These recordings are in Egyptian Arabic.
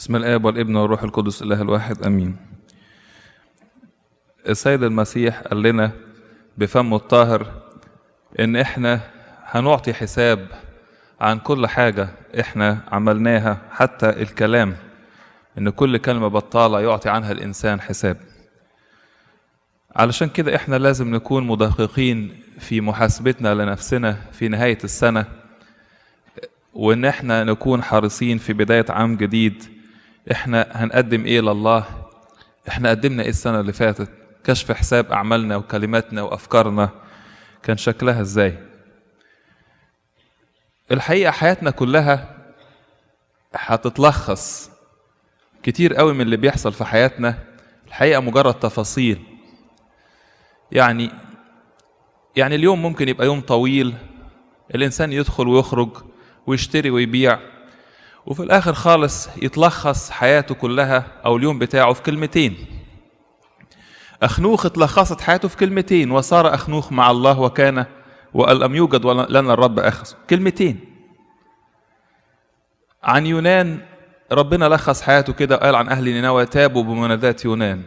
بسم الآب والابن والروح القدس الله الواحد أمين السيد المسيح قال لنا بفمه الطاهر إن إحنا هنعطي حساب عن كل حاجة إحنا عملناها حتى الكلام إن كل كلمة بطالة يعطي عنها الإنسان حساب علشان كده إحنا لازم نكون مدققين في محاسبتنا لنفسنا في نهاية السنة وإن إحنا نكون حريصين في بداية عام جديد إحنا هنقدم إيه لله إحنا قدمنا إيه السنة اللي فاتت كشف حساب أعمالنا وكلماتنا وأفكارنا كان شكلها إزاي الحقيقة حياتنا كلها هتتلخص كتير قوي من اللي بيحصل في حياتنا الحقيقة مجرد تفاصيل يعني يعني اليوم ممكن يبقى يوم طويل الإنسان يدخل ويخرج ويشتري ويبيع وفي الآخر خالص يتلخص حياته كلها أو اليوم بتاعه في كلمتين أخنوخ اتلخصت حياته في كلمتين وصار أخنوخ مع الله وكان ولم يوجد لنا الرب أخذ كلمتين عن يونان ربنا لخص حياته كده وقال عن أهل نينوى تابوا بمنادات يونان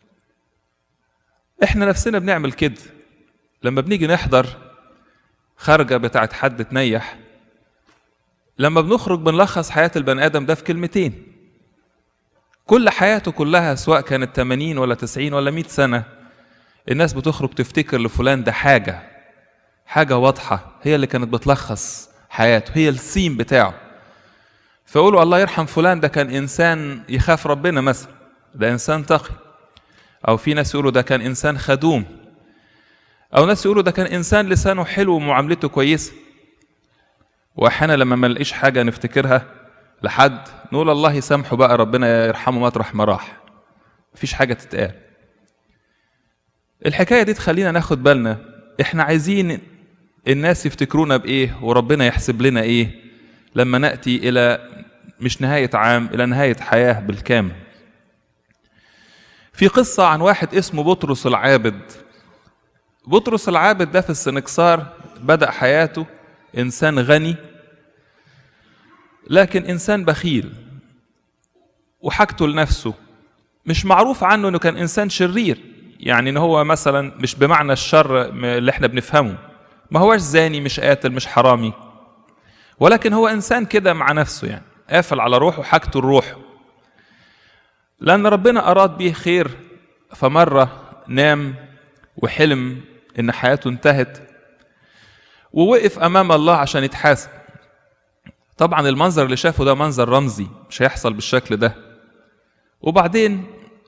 احنا نفسنا بنعمل كده لما بنيجي نحضر خارجة بتاعت حد تنيح لما بنخرج بنلخص حياة البني آدم ده في كلمتين كل حياته كلها سواء كانت 80 ولا 90 ولا 100 سنة الناس بتخرج تفتكر لفلان ده حاجة حاجة واضحة هي اللي كانت بتلخص حياته هي السيم بتاعه فيقولوا الله يرحم فلان ده كان إنسان يخاف ربنا مثلا ده إنسان تقي أو في ناس يقولوا ده كان إنسان خدوم أو ناس يقولوا ده كان إنسان لسانه حلو ومعاملته كويسة وأحيانا لما ما نلاقيش حاجة نفتكرها لحد نقول الله يسامحه بقى ربنا يرحمه مطرح ما راح مفيش حاجة تتقال الحكاية دي تخلينا ناخد بالنا احنا عايزين الناس يفتكرونا بإيه وربنا يحسب لنا إيه لما نأتي إلى مش نهاية عام إلى نهاية حياة بالكامل في قصة عن واحد اسمه بطرس العابد بطرس العابد ده في السنكسار بدأ حياته إنسان غني لكن إنسان بخيل وحاجته لنفسه مش معروف عنه إنه كان إنسان شرير يعني إن هو مثلا مش بمعنى الشر اللي إحنا بنفهمه ما هوش زاني مش قاتل مش حرامي ولكن هو إنسان كده مع نفسه يعني قافل على روحه حاجته لروحه لأن ربنا أراد بيه خير فمرة نام وحلم إن حياته انتهت ووقف أمام الله عشان يتحاسب طبعا المنظر اللي شافه ده منظر رمزي مش هيحصل بالشكل ده وبعدين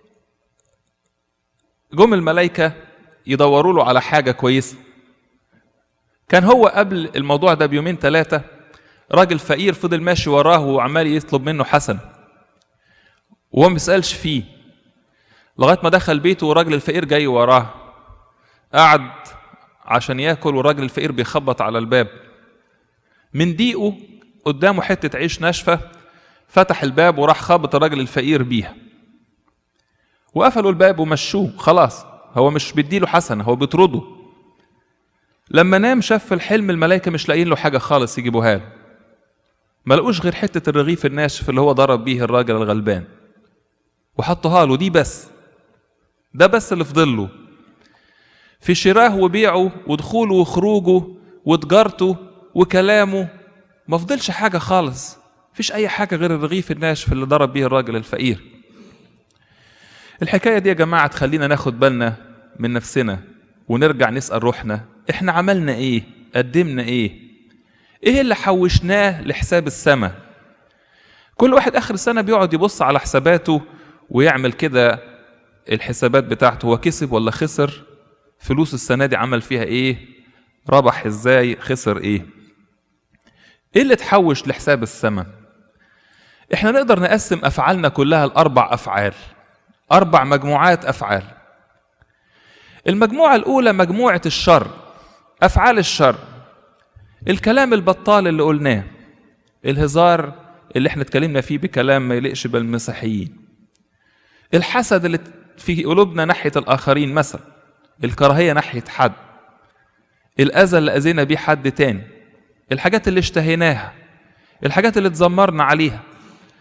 جم الملائكة يدوروا له على حاجة كويسة كان هو قبل الموضوع ده بيومين ثلاثة راجل فقير فضل ماشي وراه وعمال يطلب منه حسن وهو ما بيسألش فيه لغاية ما دخل بيته والراجل الفقير جاي وراه قعد عشان ياكل والراجل الفقير بيخبط على الباب من ضيقه قدامه حتة عيش ناشفة فتح الباب وراح خابط الراجل الفقير بيها وقفلوا الباب ومشوه خلاص هو مش بيديله حسنة هو بيطرده لما نام شاف في الحلم الملائكة مش لاقيين له حاجة خالص يجيبوها له ما لقوش غير حتة الرغيف الناشف اللي هو ضرب بيه الراجل الغلبان وحطها له دي بس ده بس اللي فضل له في شراه وبيعه ودخوله وخروجه وتجارته وكلامه ما فضلش حاجة خالص مفيش أي حاجة غير الرغيف الناشف اللي ضرب بيه الراجل الفقير الحكاية دي يا جماعة تخلينا ناخد بالنا من نفسنا ونرجع نسأل روحنا احنا عملنا ايه قدمنا ايه ايه اللي حوشناه لحساب السماء كل واحد اخر السنة بيقعد يبص على حساباته ويعمل كده الحسابات بتاعته هو كسب ولا خسر فلوس السنة دي عمل فيها ايه ربح ازاي خسر ايه ايه اللي تحوش لحساب السماء احنا نقدر نقسم افعالنا كلها لاربع افعال اربع مجموعات افعال المجموعه الاولى مجموعه الشر افعال الشر الكلام البطال اللي قلناه الهزار اللي احنا اتكلمنا فيه بكلام ما يليقش بالمسيحيين الحسد اللي في قلوبنا ناحيه الاخرين مثلا الكراهيه ناحيه حد الاذى اللي اذينا بيه حد تاني الحاجات اللي اشتهيناها الحاجات اللي اتذمرنا عليها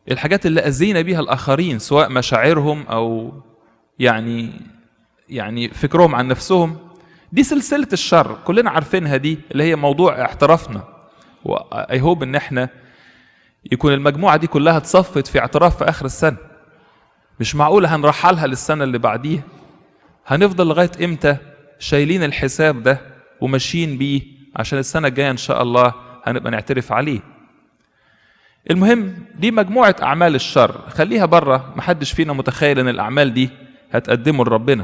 الحاجات اللي أذينا بيها الآخرين سواء مشاعرهم أو يعني يعني فكرهم عن نفسهم دي سلسلة الشر كلنا عارفينها دي اللي هي موضوع اعترافنا واي هوب ان احنا يكون المجموعة دي كلها اتصفت في اعتراف في آخر السنة مش معقولة هنرحلها للسنة اللي بعديها هنفضل لغاية امتى شايلين الحساب ده وماشيين بيه عشان السنة الجاية إن شاء الله هنبقى نعترف عليه المهم دي مجموعة أعمال الشر خليها بره محدش فينا متخيل إن الأعمال دي هتقدمه لربنا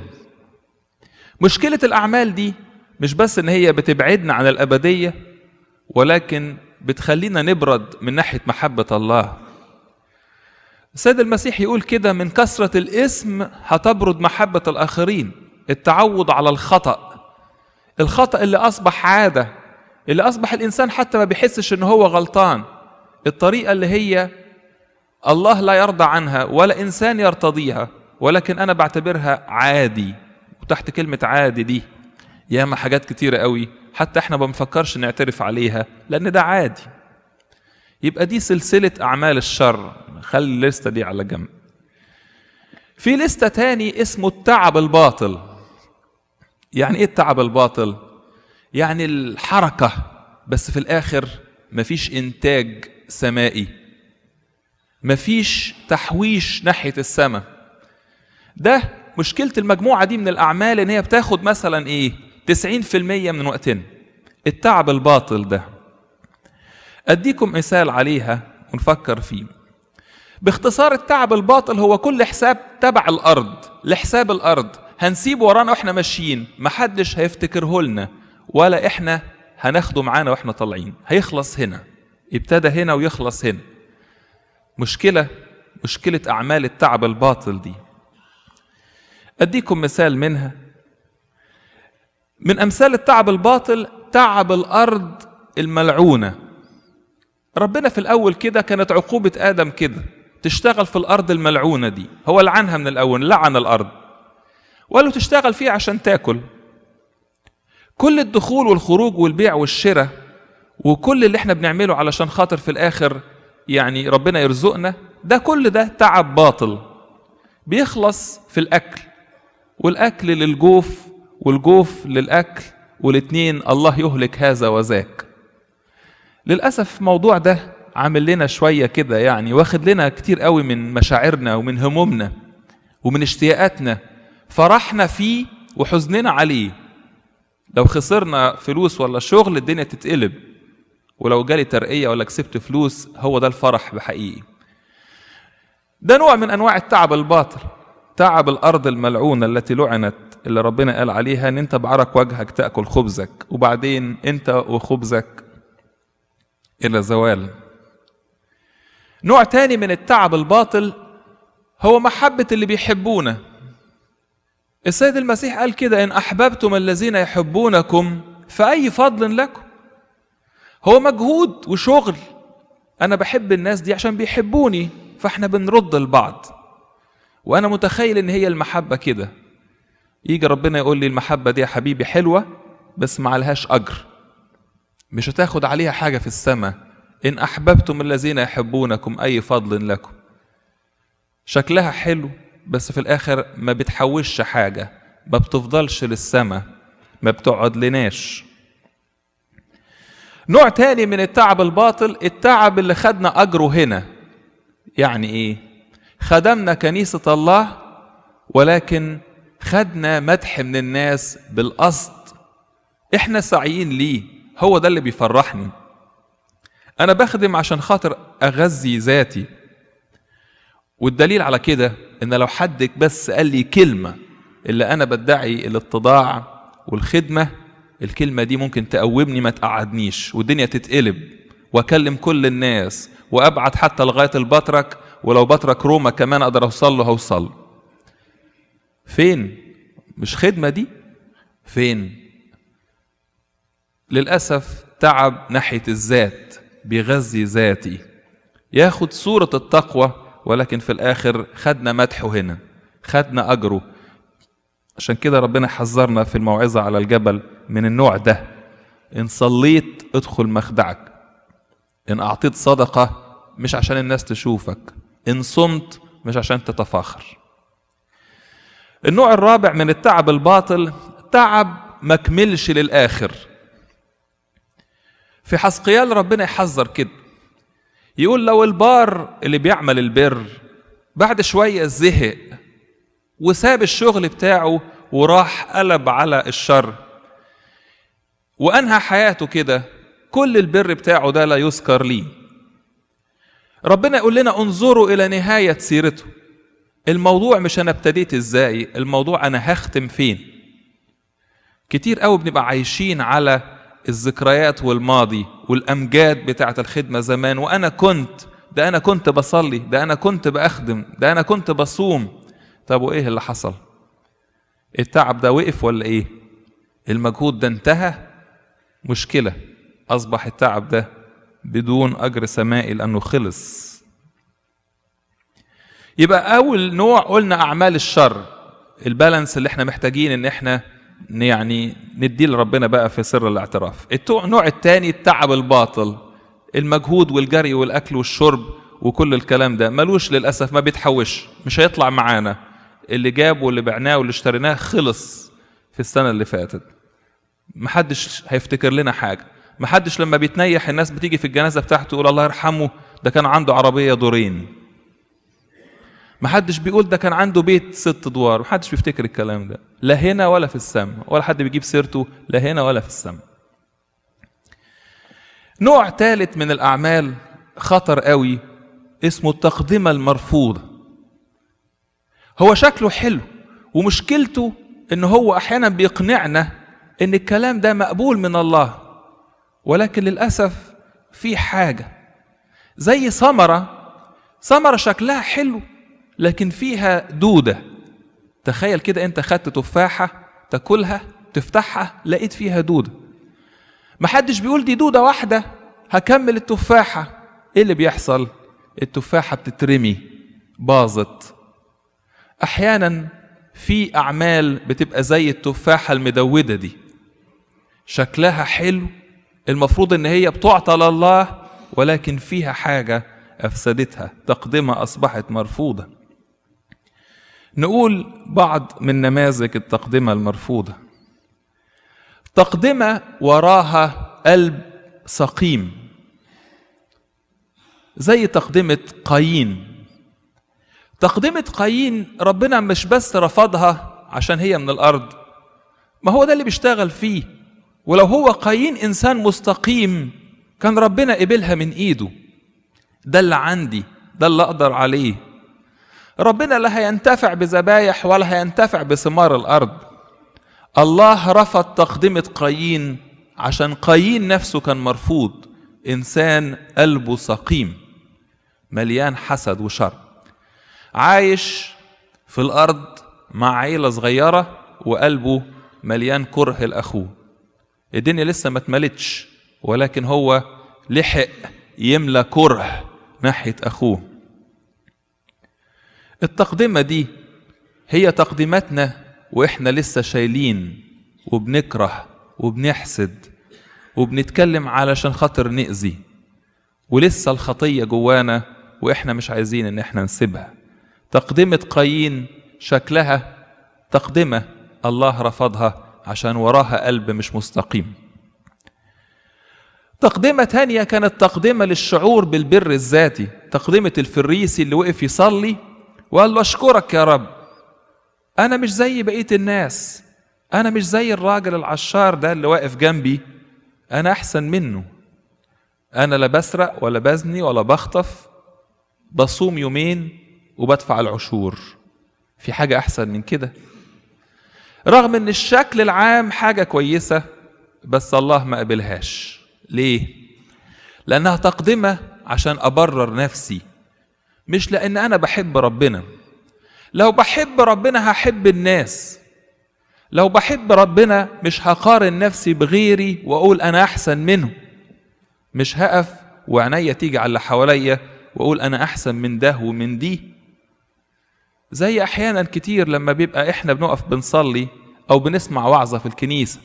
مشكلة الأعمال دي مش بس إن هي بتبعدنا عن الأبدية ولكن بتخلينا نبرد من ناحية محبة الله السيد المسيح يقول كده من كثرة الاسم هتبرد محبة الآخرين التعود على الخطأ الخطأ اللي أصبح عادة اللي أصبح الإنسان حتى ما بيحسش إن هو غلطان الطريقة اللي هي الله لا يرضى عنها ولا إنسان يرتضيها ولكن أنا بعتبرها عادي وتحت كلمة عادي دي ياما حاجات كتيرة قوي حتى احنا ما بنفكرش نعترف عليها لأن ده عادي يبقى دي سلسلة أعمال الشر خلي الليستة دي على جنب في لستة تاني اسمه التعب الباطل يعني ايه التعب الباطل يعني الحركة بس في الآخر مفيش إنتاج سمائي مفيش تحويش ناحية السماء ده مشكلة المجموعة دي من الأعمال إن هي بتاخد مثلا إيه 90% من وقتنا التعب الباطل ده أديكم مثال عليها ونفكر فيه باختصار التعب الباطل هو كل حساب تبع الأرض لحساب الأرض هنسيبه ورانا واحنا ماشيين محدش هيفتكره لنا ولا احنا هناخده معانا واحنا طالعين هيخلص هنا ابتدى هنا ويخلص هنا مشكلة مشكلة أعمال التعب الباطل دي أديكم مثال منها من أمثال التعب الباطل تعب الأرض الملعونة ربنا في الأول كده كانت عقوبة آدم كده تشتغل في الأرض الملعونة دي هو لعنها من الأول لعن الأرض وقال له تشتغل فيها عشان تاكل كل الدخول والخروج والبيع والشراء وكل اللي احنا بنعمله علشان خاطر في الآخر يعني ربنا يرزقنا ده كل ده تعب باطل بيخلص في الأكل والأكل للجوف والجوف للأكل والاتنين الله يهلك هذا وذاك للأسف الموضوع ده عامل لنا شوية كده يعني واخد لنا كتير قوي من مشاعرنا ومن همومنا ومن اشتياقاتنا فرحنا فيه وحزننا عليه لو خسرنا فلوس ولا شغل الدنيا تتقلب ولو جالي ترقية ولا كسبت فلوس هو ده الفرح بحقيقي ده نوع من أنواع التعب الباطل تعب الأرض الملعونة التي لعنت اللي ربنا قال عليها ان انت بعرق وجهك تأكل خبزك وبعدين انت وخبزك إلى زوال نوع تاني من التعب الباطل هو محبة اللي بيحبونا السيد المسيح قال كده إن أحببتم الذين يحبونكم فأي فضل لكم هو مجهود وشغل أنا بحب الناس دي عشان بيحبوني فإحنا بنرد لبعض وأنا متخيل إن هي المحبة كده يجي ربنا يقول لي المحبة دي يا حبيبي حلوة بس ما عليهاش أجر مش هتاخد عليها حاجة في السماء إن أحببتم الذين يحبونكم أي فضل لكم شكلها حلو بس في الآخر ما بتحوش حاجة ما بتفضلش للسماء ما بتقعد لناش نوع تاني من التعب الباطل التعب اللي خدنا أجره هنا يعني إيه خدمنا كنيسة الله ولكن خدنا مدح من الناس بالقصد احنا سعيين ليه هو ده اللي بيفرحني انا بخدم عشان خاطر اغذي ذاتي والدليل على كده ان لو حد بس قال لي كلمه اللي انا بدعي الاتضاع والخدمه الكلمه دي ممكن تقومني ما تقعدنيش والدنيا تتقلب واكلم كل الناس وابعت حتى لغايه البطرك ولو بطرك روما كمان اقدر اوصل له هوصل فين مش خدمه دي فين للاسف تعب ناحيه الذات بيغذي ذاتي ياخد صوره التقوى ولكن في الاخر خدنا مدحه هنا خدنا اجره عشان كده ربنا حذرنا في الموعظه على الجبل من النوع ده ان صليت ادخل مخدعك ان اعطيت صدقه مش عشان الناس تشوفك إن صمت مش عشان تتفاخر النوع الرابع من التعب الباطل تعب مكملش للآخر في حسقيال ربنا يحذر كده يقول لو البار اللي بيعمل البر بعد شوية زهق وساب الشغل بتاعه وراح قلب على الشر وأنهى حياته كده كل البر بتاعه ده لا يذكر ليه ربنا يقول لنا انظروا إلى نهاية سيرته الموضوع مش أنا ابتديت إزاي الموضوع أنا هختم فين كتير قوي بنبقى عايشين على الذكريات والماضي والأمجاد بتاعة الخدمة زمان وأنا كنت ده أنا كنت بصلي ده أنا كنت بأخدم ده أنا كنت بصوم طب وإيه اللي حصل التعب ده وقف ولا إيه المجهود ده انتهى مشكلة أصبح التعب ده بدون أجر سمائي لأنه خلص يبقى أول نوع قلنا أعمال الشر البالانس اللي احنا محتاجين ان احنا يعني نديه لربنا بقى في سر الاعتراف النوع الثاني التعب الباطل المجهود والجري والاكل والشرب وكل الكلام ده ملوش للاسف ما بيتحوش مش هيطلع معانا اللي جاب واللي بعناه واللي اشتريناه خلص في السنه اللي فاتت محدش هيفتكر لنا حاجه محدش لما بيتنيح الناس بتيجي في الجنازه بتاعته يقول الله يرحمه ده كان عنده عربيه دورين محدش بيقول ده كان عنده بيت ست ادوار محدش بيفتكر الكلام ده لا هنا ولا في السماء ولا حد بيجيب سيرته لا هنا ولا في السماء نوع ثالث من الاعمال خطر قوي اسمه التقدمه المرفوضه هو شكله حلو ومشكلته ان هو احيانا بيقنعنا ان الكلام ده مقبول من الله ولكن للاسف في حاجه زي ثمره ثمره شكلها حلو لكن فيها دوده تخيل كده انت خدت تفاحه تاكلها تفتحها لقيت فيها دوده محدش بيقول دي دوده واحده هكمل التفاحه ايه اللي بيحصل التفاحه بتترمي باظت احيانا في اعمال بتبقى زي التفاحه المدوده دي شكلها حلو المفروض ان هي بتعطى لله ولكن فيها حاجه افسدتها تقدمه اصبحت مرفوضه نقول بعض من نماذج التقدمه المرفوضه تقدمه وراها قلب سقيم زي تقدمه قايين تقدمه قايين ربنا مش بس رفضها عشان هي من الارض ما هو ده اللي بيشتغل فيه ولو هو قايين انسان مستقيم كان ربنا قبلها من ايده ده اللي عندي ده اللي اقدر عليه ربنا لا هينتفع بذبايح ولا هينتفع بثمار الارض الله رفض تقدمة قايين عشان قايين نفسه كان مرفوض انسان قلبه سقيم مليان حسد وشر عايش في الارض مع عيلة صغيرة وقلبه مليان كره لاخوه الدنيا لسه ما اتملتش ولكن هو لحق يملى كره ناحية اخوه التقدمة دي هي تقديماتنا واحنا لسه شايلين وبنكره وبنحسد وبنتكلم علشان خاطر نأذي ولسه الخطية جوانا واحنا مش عايزين ان احنا نسيبها تقدمة قايين شكلها تقدمة الله رفضها عشان وراها قلب مش مستقيم تقدمة تانية كانت تقدمة للشعور بالبر الذاتي تقدمة الفريسي اللي وقف يصلي وقال له أشكرك يا رب أنا مش زي بقية الناس أنا مش زي الراجل العشار ده اللي واقف جنبي أنا أحسن منه أنا لا بسرق ولا بزني ولا بخطف بصوم يومين وبدفع العشور في حاجة أحسن من كده رغم ان الشكل العام حاجه كويسه بس الله ما قبلهاش ليه لانها تقدمه عشان ابرر نفسي مش لان انا بحب ربنا لو بحب ربنا هحب الناس لو بحب ربنا مش هقارن نفسي بغيري واقول انا احسن منه مش هقف وعينيا تيجي على اللي حواليا واقول انا احسن من ده ومن دي زي احيانا كتير لما بيبقى احنا بنقف بنصلي او بنسمع وعظه في الكنيسه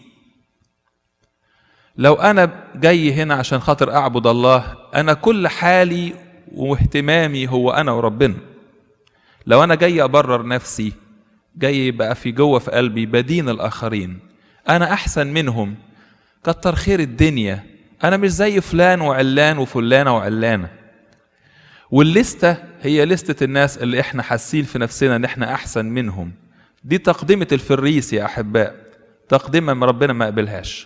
لو انا جاي هنا عشان خاطر اعبد الله انا كل حالي واهتمامي هو انا وربنا لو انا جاي ابرر نفسي جاي يبقى في جوه في قلبي بدين الاخرين انا احسن منهم كتر خير الدنيا انا مش زي فلان وعلان وفلانه وعلانه والليسته هي لستة الناس اللي احنا حاسين في نفسنا ان احنا احسن منهم دي تقدمة الفريس يا احباء تقدمة ما ربنا ما قبلهاش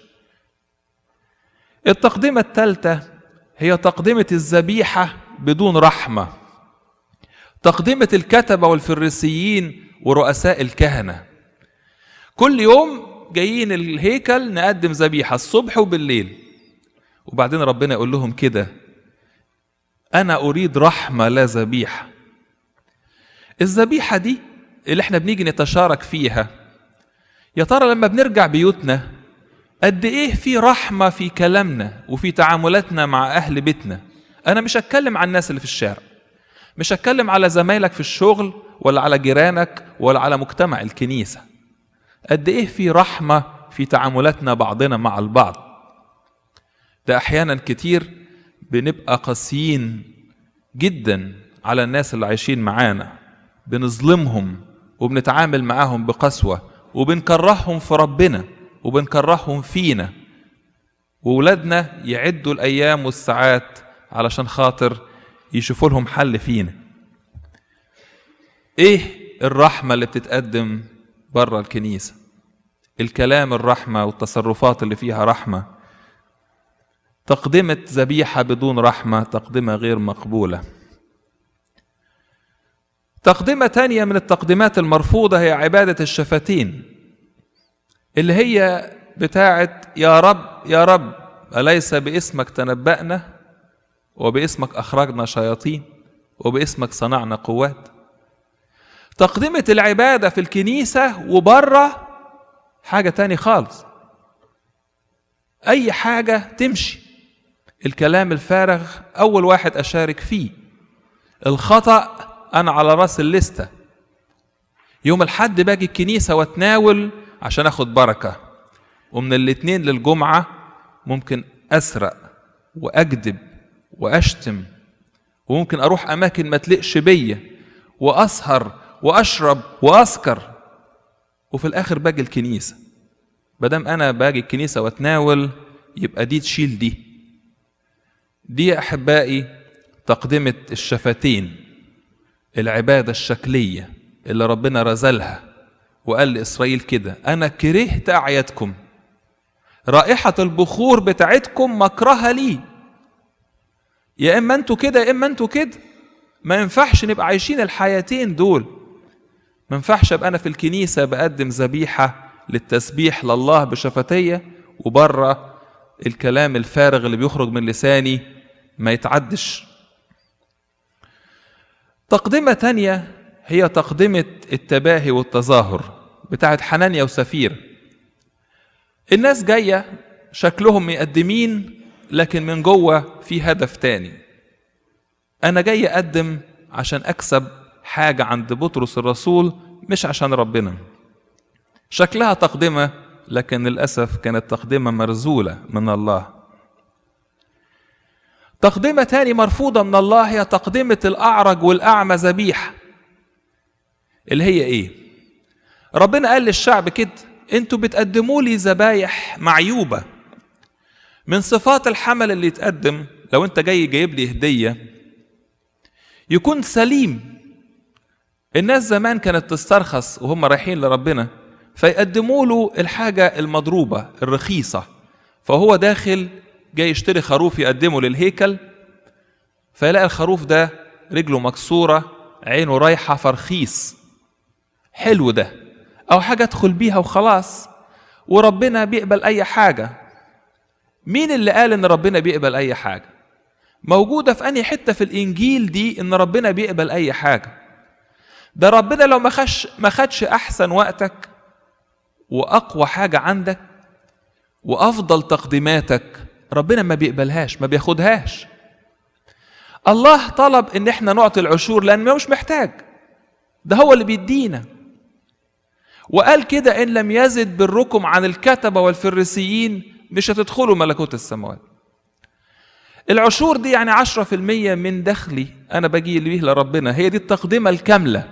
التقدمة الثالثة هي تقدمة الذبيحة بدون رحمة تقدمة الكتبة والفريسيين ورؤساء الكهنة كل يوم جايين الهيكل نقدم ذبيحة الصبح وبالليل وبعدين ربنا يقول لهم كده أنا أريد رحمة لا ذبيحة الذبيحة دي اللي احنا بنيجي نتشارك فيها يا ترى لما بنرجع بيوتنا قد ايه في رحمة في كلامنا وفي تعاملاتنا مع أهل بيتنا أنا مش هتكلم عن الناس اللي في الشارع مش هتكلم على زمايلك في الشغل ولا على جيرانك ولا على مجتمع الكنيسة قد ايه في رحمة في تعاملاتنا بعضنا مع البعض ده أحيانا كتير بنبقى قاسيين جدا على الناس اللي عايشين معانا بنظلمهم وبنتعامل معاهم بقسوة وبنكرههم في ربنا وبنكرههم فينا وولادنا يعدوا الأيام والساعات علشان خاطر يشوفوا لهم حل فينا ايه الرحمة اللي بتتقدم بره الكنيسة الكلام الرحمة والتصرفات اللي فيها رحمة تقدمة ذبيحة بدون رحمة تقدمة غير مقبولة تقدمة تانية من التقديمات المرفوضة هي عبادة الشفتين اللي هي بتاعت يا رب يا رب أليس باسمك تنبأنا وباسمك أخرجنا شياطين وباسمك صنعنا قوات تقدمة العبادة في الكنيسة وبره حاجة تاني خالص أي حاجة تمشي الكلام الفارغ أول واحد أشارك فيه الخطأ أنا على رأس الليستة يوم الحد باجي الكنيسة واتناول عشان أخد بركة ومن الاثنين للجمعة ممكن أسرق وأكذب وأشتم وممكن أروح أماكن ما تلقش بيا وأسهر وأشرب وأسكر وفي الآخر باجي الكنيسة مادام أنا باجي الكنيسة واتناول يبقى دي تشيل دي دي يا أحبائي تقدمة الشفتين العبادة الشكلية اللي ربنا رزلها وقال لإسرائيل كده أنا كرهت أعيادكم رائحة البخور بتاعتكم مكرهة لي يا إما أنتوا كده يا إما أنتوا كده ما ينفعش نبقى عايشين الحياتين دول ما ينفعش أبقى أنا في الكنيسة بقدم ذبيحة للتسبيح لله بشفتية وبره الكلام الفارغ اللي بيخرج من لساني ما يتعدش تقدمة تانية هي تقدمة التباهي والتظاهر بتاعت حنانيا وسفير الناس جاية شكلهم مقدمين لكن من جوه في هدف تاني أنا جاي أقدم عشان أكسب حاجة عند بطرس الرسول مش عشان ربنا شكلها تقدمة لكن للأسف كانت تقدمة مرزولة من الله تقدمة تاني مرفوضة من الله هي تقدمة الأعرج والأعمى ذبيحة اللي هي إيه؟ ربنا قال للشعب كده انتوا بتقدموا لي ذبايح معيوبة من صفات الحمل اللي يتقدم لو انت جاي جايب لي هدية يكون سليم الناس زمان كانت تسترخص وهم رايحين لربنا فيقدموا له الحاجة المضروبة الرخيصة فهو داخل جاي يشتري خروف يقدمه للهيكل فيلاقي الخروف ده رجله مكسورة عينه رايحة فرخيص حلو ده أو حاجة أدخل بيها وخلاص وربنا بيقبل أي حاجة مين اللي قال إن ربنا بيقبل أي حاجة موجودة في أنهي حتة في الإنجيل دي إن ربنا بيقبل أي حاجة ده ربنا لو ما خدش ما خدش أحسن وقتك وأقوى حاجة عندك وأفضل تقديماتك ربنا ما بيقبلهاش ما بياخدهاش الله طلب ان احنا نعطي العشور لان مش محتاج ده هو اللي بيدينا وقال كده ان لم يزد بركم عن الكتبه والفريسيين مش هتدخلوا ملكوت السماوات العشور دي يعني عشرة في المية من دخلي أنا بجي بيه لربنا هي دي التقدمة الكاملة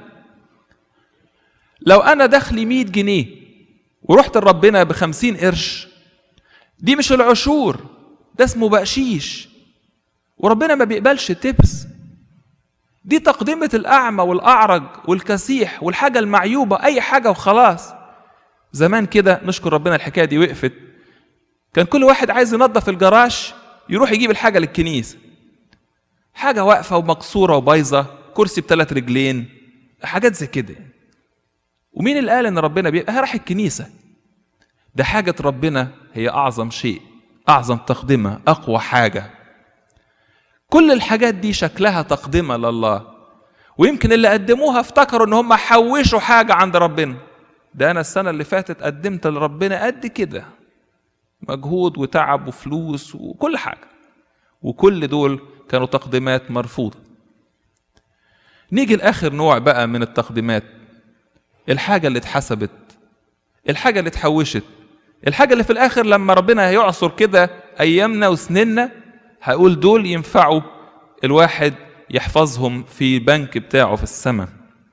لو أنا دخلي مية جنيه ورحت لربنا بخمسين قرش دي مش العشور ده اسمه بقشيش وربنا ما بيقبلش تبس دي تقدمة الأعمى والأعرج والكسيح والحاجة المعيوبة أي حاجة وخلاص زمان كده نشكر ربنا الحكاية دي وقفت كان كل واحد عايز ينظف الجراج يروح يجيب الحاجة للكنيسة حاجة واقفة ومكسورة وبايظة كرسي بثلاث رجلين حاجات زي كده ومين اللي قال ان ربنا بيبقى راح الكنيسة ده حاجة ربنا هي أعظم شيء أعظم تقدمة أقوى حاجة كل الحاجات دي شكلها تقدمة لله ويمكن اللي قدموها افتكروا ان هم حوشوا حاجة عند ربنا ده انا السنة اللي فاتت قدمت لربنا قد كده مجهود وتعب وفلوس وكل حاجة وكل دول كانوا تقديمات مرفوضة نيجي لآخر نوع بقى من التقديمات الحاجة اللي اتحسبت الحاجة اللي اتحوشت الحاجة اللي في الآخر لما ربنا هيعصر كده أيامنا وسننا هقول دول ينفعوا الواحد يحفظهم في بنك بتاعه في السماء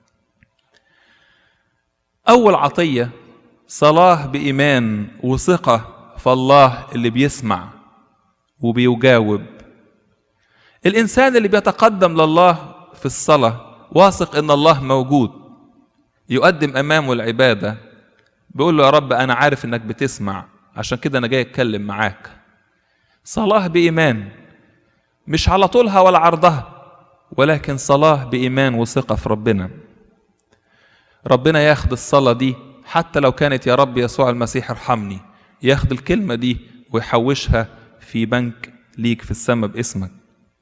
أول عطية صلاة بإيمان وثقة فالله اللي بيسمع وبيجاوب الإنسان اللي بيتقدم لله في الصلاة واثق إن الله موجود يقدم أمامه العبادة بيقول له يا رب أنا عارف إنك بتسمع عشان كده أنا جاي أتكلم معاك صلاة بإيمان مش على طولها ولا عرضها ولكن صلاة بإيمان وثقة في ربنا ربنا ياخد الصلاة دي حتى لو كانت يا رب يسوع المسيح ارحمني ياخد الكلمة دي ويحوشها في بنك ليك في السماء باسمك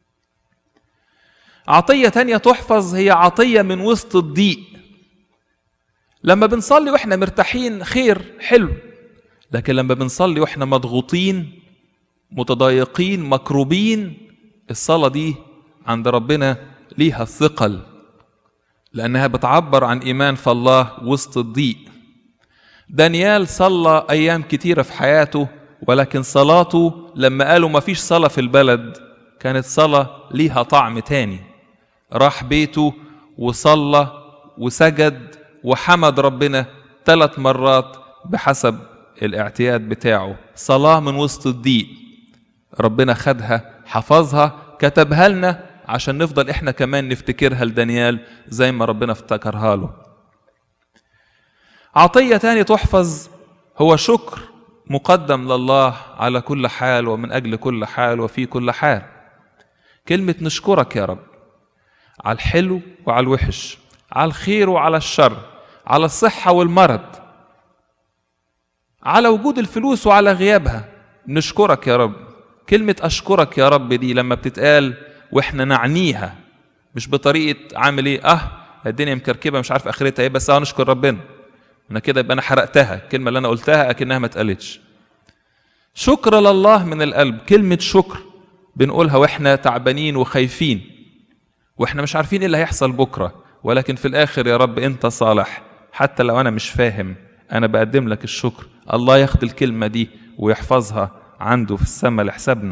عطية تانية تحفظ هي عطية من وسط الضيق لما بنصلي واحنا مرتاحين خير حلو لكن لما بنصلي واحنا مضغوطين متضايقين مكروبين الصلاة دي عند ربنا ليها الثقل لأنها بتعبر عن إيمان في الله وسط الضيق دانيال صلى أيام كتيرة في حياته ولكن صلاته لما قالوا ما فيش صلاة في البلد كانت صلاة ليها طعم تاني راح بيته وصلى وسجد وحمد ربنا ثلاث مرات بحسب الاعتياد بتاعه صلاة من وسط الضيق ربنا خدها حفظها كتبها لنا عشان نفضل احنا كمان نفتكرها لدانيال زي ما ربنا افتكرها له عطية تاني تحفظ هو شكر مقدم لله على كل حال ومن أجل كل حال وفي كل حال كلمة نشكرك يا رب على الحلو وعلى الوحش على الخير وعلى الشر على الصحة والمرض على وجود الفلوس وعلى غيابها نشكرك يا رب كلمة أشكرك يا رب دي لما بتتقال وإحنا نعنيها مش بطريقة عامل إيه أه الدنيا مكركبة مش عارف آخرتها إيه بس أه نشكر ربنا أنا كده يبقى أنا حرقتها الكلمة اللي أنا قلتها أكنها ما اتقالتش شكر لله من القلب كلمة شكر بنقولها وإحنا تعبانين وخايفين وإحنا مش عارفين إيه اللي هيحصل بكرة ولكن في الآخر يا رب أنت صالح حتى لو أنا مش فاهم أنا بقدم لك الشكر الله ياخد الكلمة دي ويحفظها عنده في السماء لحسابنا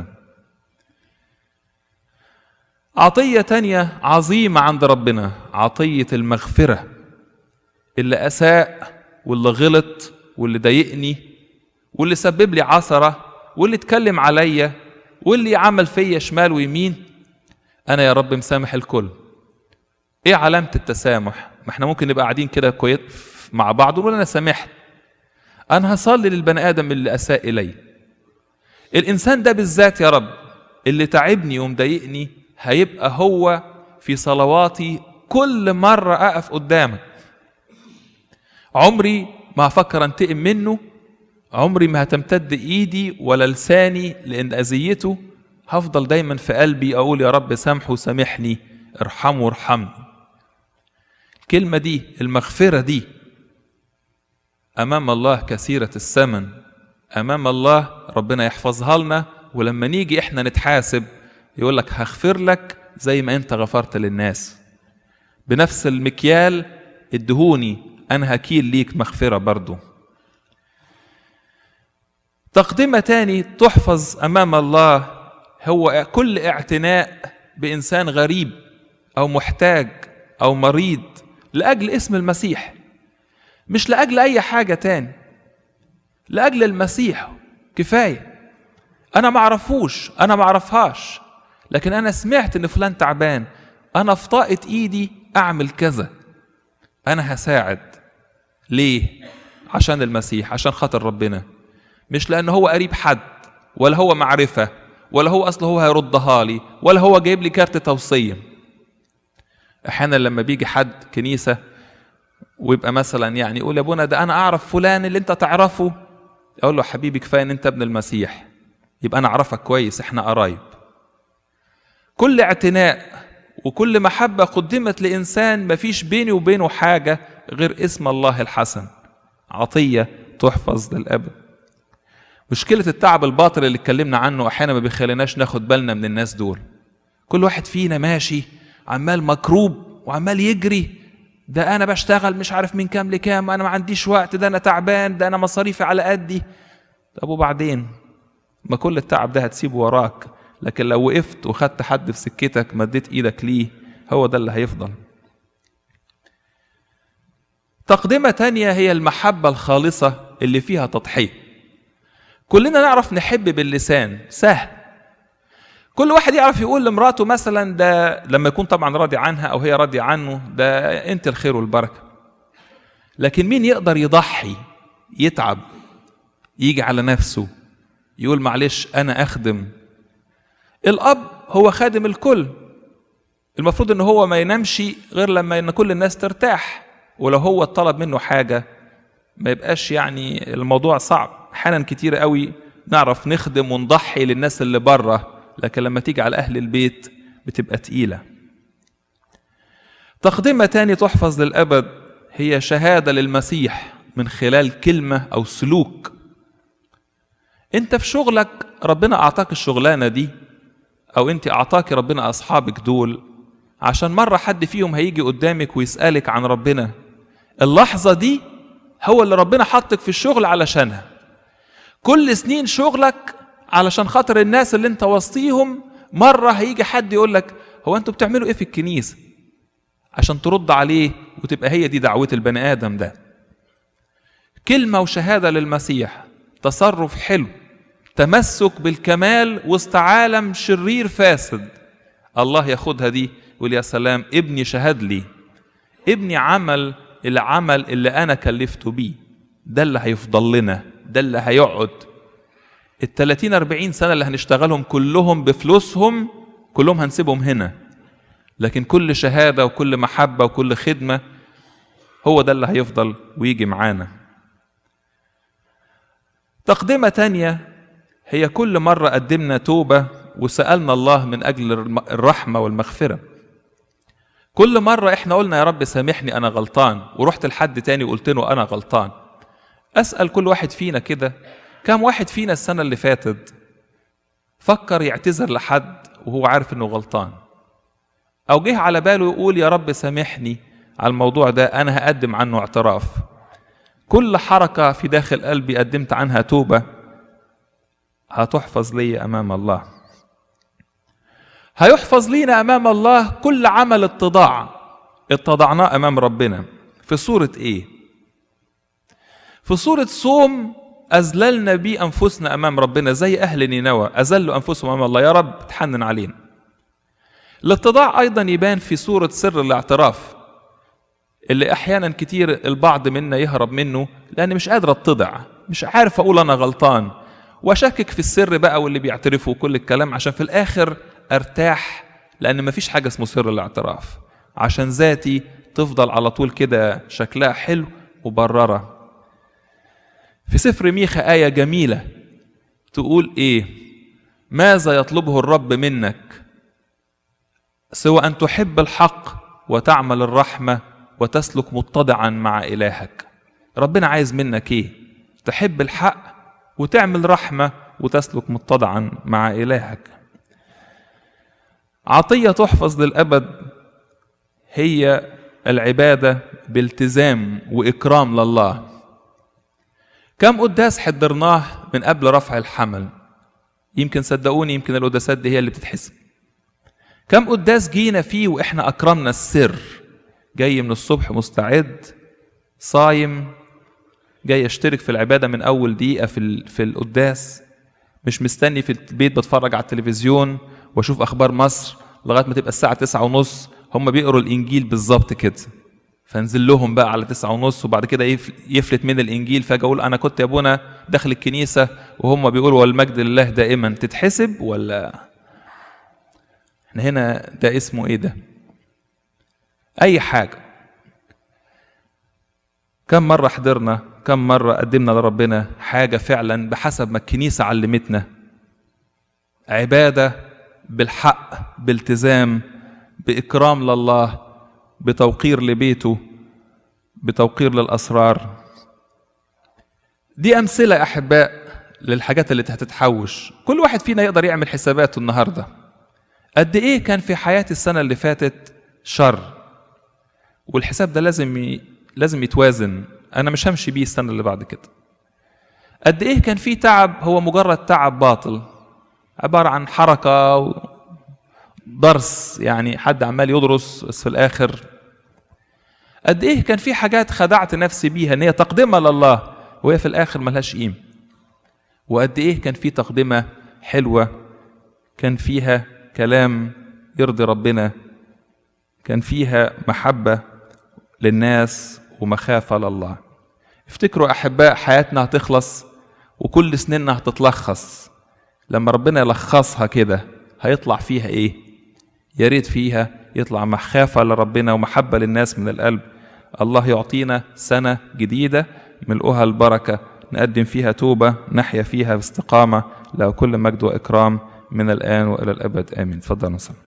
عطية تانية عظيمة عند ربنا عطية المغفرة اللي أساء واللي غلط واللي ضايقني واللي سبب لي عثرة واللي اتكلم عليا واللي عمل فيا شمال ويمين أنا يا رب مسامح الكل إيه علامة التسامح؟ ما احنا ممكن نبقى قاعدين كده كويس مع بعض ونقول أنا سامحت أنا هصلي للبني آدم اللي أساء إلي الإنسان ده بالذات يا رب اللي تعبني ومضايقني هيبقى هو في صلواتي كل مرة أقف قدامك عمري ما هفكر انتقم منه عمري ما هتمتد ايدي ولا لساني لان اذيته هفضل دايما في قلبي اقول يا رب سامحه سامحني ارحمه وارحمني الكلمة دي المغفرة دي أمام الله كثيرة الثمن أمام الله ربنا يحفظها لنا ولما نيجي إحنا نتحاسب يقول لك هغفر لك زي ما أنت غفرت للناس بنفس المكيال ادهوني أنا هكيل ليك مغفرة برضو تقدمة تاني تحفظ أمام الله هو كل اعتناء بإنسان غريب أو محتاج أو مريض لأجل اسم المسيح مش لأجل أي حاجة تاني لأجل المسيح كفاية أنا معرفوش أنا معرفهاش لكن أنا سمعت إن فلان تعبان أنا في طاقة إيدي أعمل كذا أنا هساعد ليه؟ عشان المسيح عشان خاطر ربنا مش لأن هو قريب حد ولا هو معرفة ولا هو أصله هو هيردها لي ولا هو جايب لي كارت توصية أحيانا لما بيجي حد كنيسة ويبقى مثلا يعني يقول يا ابونا ده أنا أعرف فلان اللي أنت تعرفه أقول له حبيبي كفاية إن أنت ابن المسيح يبقى أنا أعرفك كويس إحنا قرايب كل اعتناء وكل محبة قدمت لإنسان مفيش بيني وبينه حاجة غير اسم الله الحسن عطية تحفظ للأبد مشكلة التعب الباطل اللي اتكلمنا عنه أحيانا ما بيخليناش ناخد بالنا من الناس دول كل واحد فينا ماشي عمال مكروب وعمال يجري ده أنا بشتغل مش عارف من كام لكام أنا ما عنديش وقت ده أنا تعبان ده أنا مصاريفي على قدي طب وبعدين ما كل التعب ده هتسيبه وراك لكن لو وقفت وخدت حد في سكتك مديت ايدك ليه هو ده اللي هيفضل تقدمة تانية هي المحبة الخالصة اللي فيها تضحية كلنا نعرف نحب باللسان سهل كل واحد يعرف يقول لمراته مثلا ده لما يكون طبعا راضي عنها او هي راضية عنه ده انت الخير والبركة لكن مين يقدر يضحي يتعب يجي على نفسه يقول معلش انا اخدم الاب هو خادم الكل المفروض ان هو ما ينامش غير لما ان كل الناس ترتاح ولو هو طلب منه حاجه ما يبقاش يعني الموضوع صعب احيانا كتير قوي نعرف نخدم ونضحي للناس اللي بره لكن لما تيجي على اهل البيت بتبقى تقيله تقدمه تاني تحفظ للابد هي شهاده للمسيح من خلال كلمه او سلوك انت في شغلك ربنا اعطاك الشغلانه دي او انت اعطاك ربنا اصحابك دول عشان مرة حد فيهم هيجي قدامك ويسألك عن ربنا اللحظة دي هو اللي ربنا حطك في الشغل علشانها كل سنين شغلك علشان خاطر الناس اللي انت وسطيهم مرة هيجي حد يقول لك هو انتوا بتعملوا ايه في الكنيسة عشان ترد عليه وتبقى هي دي دعوة البني آدم ده كلمة وشهادة للمسيح تصرف حلو تمسك بالكمال وسط عالم شرير فاسد الله ياخدها دي يقول يا سلام ابني شهد لي ابني عمل العمل اللي انا كلفته بيه ده اللي هيفضل لنا ده اللي هيقعد ال 30 40 سنه اللي هنشتغلهم كلهم بفلوسهم كلهم هنسيبهم هنا لكن كل شهاده وكل محبه وكل خدمه هو ده اللي هيفضل ويجي معانا تقدمه تانيه هي كل مرة قدمنا توبة وسألنا الله من أجل الرحمة والمغفرة كل مرة إحنا قلنا يا رب سامحني أنا غلطان ورحت لحد تاني وقلت له أنا غلطان أسأل كل واحد فينا كده كم واحد فينا السنة اللي فاتت فكر يعتذر لحد وهو عارف إنه غلطان أو جه على باله يقول يا رب سامحني على الموضوع ده أنا هقدم عنه اعتراف كل حركة في داخل قلبي قدمت عنها توبة هتحفظ لي امام الله هيحفظ لينا امام الله كل عمل اتضاع اتضعناه امام ربنا في صوره ايه في صوره صوم اذللنا بيه انفسنا امام ربنا زي اهل نينوى اذلوا انفسهم امام الله يا رب تحنن علينا الاتضاع ايضا يبان في صوره سر الاعتراف اللي احيانا كتير البعض منا يهرب منه لان مش قادر اتضع مش عارف اقول انا غلطان واشكك في السر بقى واللي بيعترفوا وكل الكلام عشان في الاخر ارتاح لان مفيش حاجه اسمه سر الاعتراف عشان ذاتي تفضل على طول كده شكلها حلو وبرره في سفر ميخا آية جميلة تقول إيه ماذا يطلبه الرب منك سوى أن تحب الحق وتعمل الرحمة وتسلك متضعا مع إلهك ربنا عايز منك إيه تحب الحق وتعمل رحمة وتسلك متضعا مع إلهك عطية تحفظ للأبد هي العبادة بالتزام وإكرام لله كم قداس حضرناه من قبل رفع الحمل يمكن صدقوني يمكن القداسات دي هي اللي بتتحسب كم قداس جينا فيه واحنا اكرمنا السر جاي من الصبح مستعد صايم جاي اشترك في العباده من اول دقيقه في ال- في القداس مش مستني في البيت بتفرج على التلفزيون واشوف اخبار مصر لغايه ما تبقى الساعه تسعة ونص هم بيقروا الانجيل بالظبط كده فانزل لهم بقى على تسعة ونص وبعد كده يف- يفلت من الانجيل فاجي اقول انا كنت يا ابونا داخل الكنيسه وهم بيقولوا والمجد لله دائما تتحسب ولا احنا هنا ده اسمه ايه ده اي حاجه كم مرة حضرنا كم مرة قدمنا لربنا حاجة فعلا بحسب ما الكنيسة علمتنا عبادة بالحق بالتزام بإكرام لله بتوقير لبيته بتوقير للأسرار دي أمثلة يا أحباء للحاجات اللي هتتحوش كل واحد فينا يقدر يعمل حساباته النهاردة قد إيه كان في حياتي السنة اللي فاتت شر والحساب ده لازم ي... لازم يتوازن انا مش همشي بيه السنه اللي بعد كده قد ايه كان في تعب هو مجرد تعب باطل عباره عن حركه و... درس يعني حد عمال يدرس بس في الاخر قد ايه كان في حاجات خدعت نفسي بيها ان هي تقدمه لله وهي في الاخر ملهاش قيمه وقد ايه كان في تقدمه حلوه كان فيها كلام يرضي ربنا كان فيها محبه للناس ومخافه لله افتكروا احباء حياتنا هتخلص وكل سنيننا هتتلخص لما ربنا يلخصها كده هيطلع فيها ايه يا ريت فيها يطلع مخافه لربنا ومحبه للناس من القلب الله يعطينا سنه جديده ملؤها البركه نقدم فيها توبه نحيا فيها باستقامه له كل مجد واكرام من الان والى الابد امين تفضل نصلي